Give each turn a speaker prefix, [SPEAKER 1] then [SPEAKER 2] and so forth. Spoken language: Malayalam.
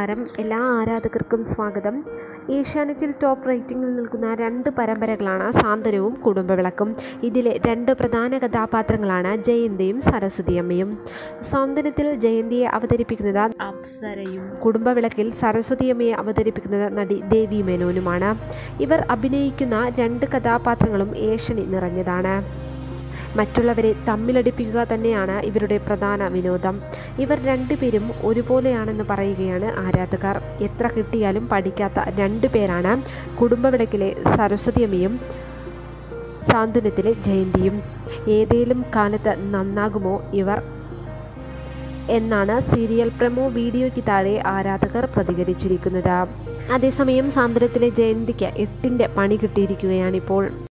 [SPEAKER 1] നമസ്കാരം എല്ലാ ആരാധകർക്കും സ്വാഗതം ഏഷ്യാനെറ്റിൽ ടോപ്പ് റേറ്റിംഗിൽ നിൽക്കുന്ന രണ്ട് പരമ്പരകളാണ് സാന്ത്വനവും കുടുംബവിളക്കും ഇതിലെ രണ്ട് പ്രധാന കഥാപാത്രങ്ങളാണ് ജയന്തിയും സരസ്വതിയമ്മയും സാന്ത്വനത്തിൽ ജയന്തിയെ അവതരിപ്പിക്കുന്നത്
[SPEAKER 2] അപ്സരയും
[SPEAKER 1] കുടുംബവിളക്കിൽ സരസ്വതിയമ്മയെ അവതരിപ്പിക്കുന്നത് നടി ദേവി മേനോനുമാണ് ഇവർ അഭിനയിക്കുന്ന രണ്ട് കഥാപാത്രങ്ങളും ഏഷണി നിറഞ്ഞതാണ് മറ്റുള്ളവരെ തമ്മിലടിപ്പിക്കുക തന്നെയാണ് ഇവരുടെ പ്രധാന വിനോദം ഇവർ രണ്ടുപേരും ഒരുപോലെയാണെന്ന് പറയുകയാണ് ആരാധകർ എത്ര കിട്ടിയാലും പഠിക്കാത്ത രണ്ടു പേരാണ് കുടുംബവിളക്കിലെ സരസ്വതിയമ്മയും സാന്ത്വനത്തിലെ ജയന്തിയും ഏതേലും കാലത്ത് നന്നാകുമോ ഇവർ എന്നാണ് സീരിയൽ പ്രമോ വീഡിയോയ്ക്ക് താഴെ ആരാധകർ പ്രതികരിച്ചിരിക്കുന്നത് അതേസമയം സാന്ത്വനത്തിലെ ജയന്തിക്ക് എട്ടിൻ്റെ പണി കിട്ടിയിരിക്കുകയാണിപ്പോൾ